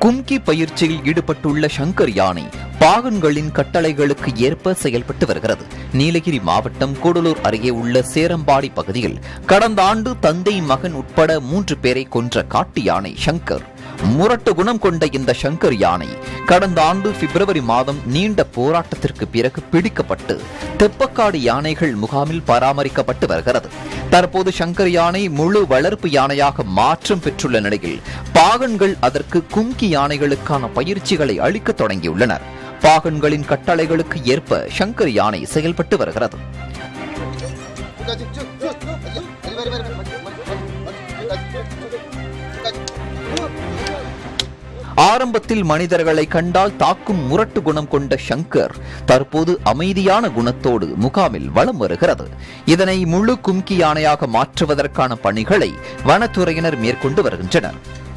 கும்கி பயிற்சியில் ஈடுபட்டுள்ள சங்கர் யானை பாகன்களின் கட்டளைகளுக்கு ஏற்ப செயல்பட்டு வருகிறது நீலகிரி மாவட்டம் கூடலூர் அருகே உள்ள சேரம்பாடி பகுதியில் கடந்த ஆண்டு தந்தை மகன் உட்பட மூன்று பேரை கொன்ற காட்டு யானை சங்கர் முரட்டு குணம் கொண்ட இந்த சங்கர் யானை கடந்த ஆண்டு பிப்ரவரி மாதம் நீண்ட போராட்டத்திற்கு பிறகு பிடிக்கப்பட்டு தெப்பக்காடு யானைகள் முகாமில் பராமரிக்கப்பட்டு வருகிறது தற்போது சங்கர் யானை முழு வளர்ப்பு யானையாக மாற்றம் பெற்றுள்ள நிலையில் பாகன்கள் அதற்கு கும்கி யானைகளுக்கான பயிற்சிகளை அளிக்க தொடங்கியுள்ளனர் பாகன்களின் கட்டளைகளுக்கு ஏற்ப சங்கர் யானை செயல்பட்டு வருகிறது 끝까지 쭉, 쭉, 쭉. 아니, 빨리, 빨리, 빨리, 빨리, 빨리, 빨리, 빨리, 끝까지, 끝까지. ஆரம்பத்தில் மனிதர்களை கண்டால் தாக்கும் முரட்டு குணம் கொண்ட சங்கர் தற்போது அமைதியான குணத்தோடு முகாமில் வலம் வருகிறது இதனை முழு கும்கி யானையாக மாற்றுவதற்கான பணிகளை வனத்துறையினர் மேற்கொண்டு வருகின்றனர்